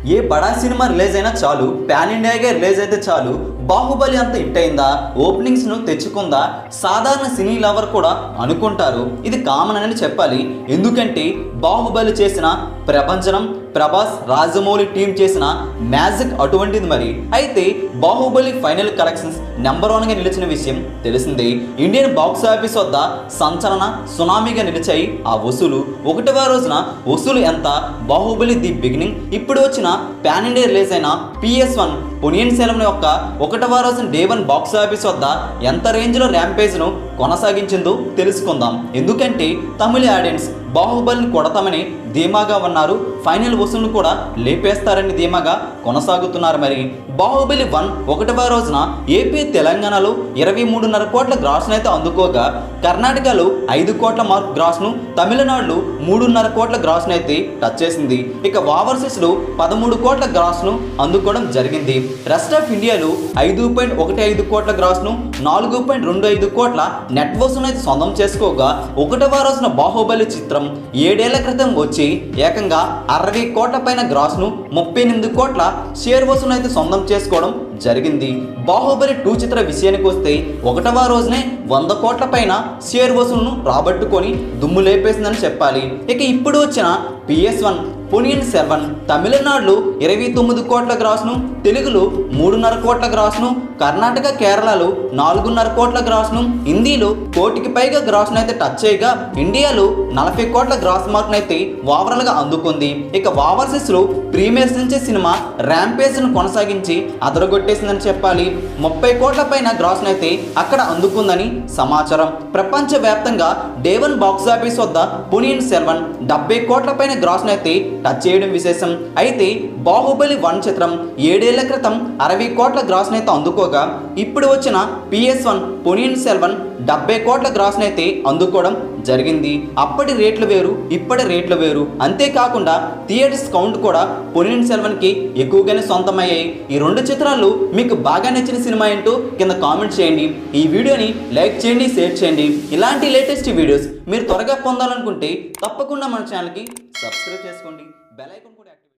ఏ బడా cinema release అయినా చాలు పాన్ ఇండియాగా రిలీజ్ అయితే చాలు బాహుబలి అంత హిట్ అయిందా ఓపెనింగ్స్ ను తెచ్చుకుందా సాధారణ సినీ లవర్ కూడా అనుకుంటారు ఇది కామన్ అని చెప్పాలి ఎందుకంటే బాహుబలి చేసిన ప్రపంచనం ప్రభాస్ రాజమౌళి టీం చేసిన మ్యాజిక్ అటువంటిది మరి అయితే బాహుబలి ఫైనల్ కలెక్షన్స్ నెంబర్ వన్గా నిలిచిన విషయం తెలిసిందే ఇండియన్ బాక్స్ ఆఫీస్ వద్ద సంచలన సునామీగా నిలిచాయి ఆ వసూలు ఒకటవ రోజున వసూలు ఎంత బాహుబలి ది బిగినింగ్ ఇప్పుడు వచ్చిన పాన్ ఇండియా రిలీజ్ అయిన పిఎస్ వన్ పొనియన్ సెలవుని యొక్క ఒకటవ రోజున డే వన్ బాక్స్ ఆఫీస్ వద్ద ఎంత రేంజ్లో ర్యాంపేజ్ను కొనసాగించిందో తెలుసుకుందాం ఎందుకంటే తమిళ ఆడియన్స్ బాహుబలిని కొడతామని ధీమాగా ఉన్నారు ఫైనల్ వసూలు కూడా లేపేస్తారని ధీమాగా కొనసాగుతున్నారు మరి బాహుబలి వన్ ఒకటవ రోజున ఏపీ తెలంగాణలో ఇరవై మూడున్నర కోట్ల గ్రాస్ను అయితే అందుకోగా కర్ణాటకలో ఐదు కోట్ల మార్క్ గ్రాస్ను తమిళనాడులో మూడున్నర కోట్ల గ్రాస్ను అయితే టచ్ చేసింది ఇక ఓవర్సీస్లో పదమూడు కోట్ల గ్రాస్ను అందుకోవడం జరిగింది రెస్ట్ ఆఫ్ ఇండియాలో ఐదు పాయింట్ ఒకటి ఐదు కోట్ల గ్రాస్ను నాలుగు పాయింట్ రెండు ఐదు కోట్ల నెట్ వసూలు అయితే సొంతం చేసుకోగా ఒకటవ రోజున బాహుబలి చిత్రం ఏడేళ్ల క్రితం వచ్చి ఏకంగా అరవై కోట్ల పైన గ్రాస్ను ముప్పై ఎనిమిది కోట్ల షేర్ వసూలు అయితే సొంతం చేసుకోవడం జరిగింది బాహుబలి టూ చిత్ర విషయానికి వస్తే ఒకటవ రోజునే వంద కోట్ల పైన షేర్ వసూలును రాబట్టుకొని దుమ్ము లేపేసిందని చెప్పాలి ఇక ఇప్పుడు వచ్చిన పిఎస్ వన్ పొనియన్ సెవెన్ తమిళనాడులో ఇరవై తొమ్మిది కోట్ల గ్రాస్ను తెలుగులో మూడున్నర కోట్ల గ్రాస్ను కర్ణాటక కేరళలో నాలుగున్నర కోట్ల గ్రాస్ను హిందీలో కోటికి పైగా గ్రాస్ను అయితే టచ్ చేయగా ఇండియాలో నలభై కోట్ల గ్రాస్ మార్క్ను అయితే ఓవరాల్గా అందుకుంది ఇక ఓవర్సీస్లో ప్రీమియర్స్ నుంచి సినిమా ర్యాంపేజ్ను కొనసాగించి అదరగొట్టేసిందని చెప్పాలి ముప్పై కోట్ల పైన గ్రాస్ను అయితే అక్కడ అందుకుందని సమాచారం ప్రపంచవ్యాప్తంగా డే వన్ బాక్స్ ఆఫీస్ వద్ద పునియన్ సెవెన్ డెబ్బై కోట్ల పైన గ్రాస్ను అయితే టచ్ చేయడం విశేషం అయితే బాహుబలి వన్ చిత్రం ఏడేళ్ల క్రితం అరవై కోట్ల గ్రాస్ను అయితే అందుకోగా ఇప్పుడు వచ్చిన పిఎస్ వన్ పొనియన్ సెల్వన్ డెబ్బై కోట్ల గ్రాస్ను అయితే అందుకోవడం జరిగింది అప్పటి రేట్లు వేరు ఇప్పటి రేట్లు వేరు అంతేకాకుండా థియేటర్స్ కౌంట్ కూడా పొనియన్ సెల్వన్కి ఎక్కువగానే సొంతమయ్యాయి ఈ రెండు చిత్రాలు మీకు బాగా నచ్చిన సినిమా ఏంటో కింద కామెంట్ చేయండి ఈ వీడియోని లైక్ చేయండి షేర్ చేయండి ఇలాంటి లేటెస్ట్ వీడియోస్ మీరు త్వరగా పొందాలనుకుంటే తప్పకుండా మన ఛానల్కి సబ్స్క్రైబ్ చేసుకోండి బెల్ ఐకాన్ కూడా యాక్టివేట్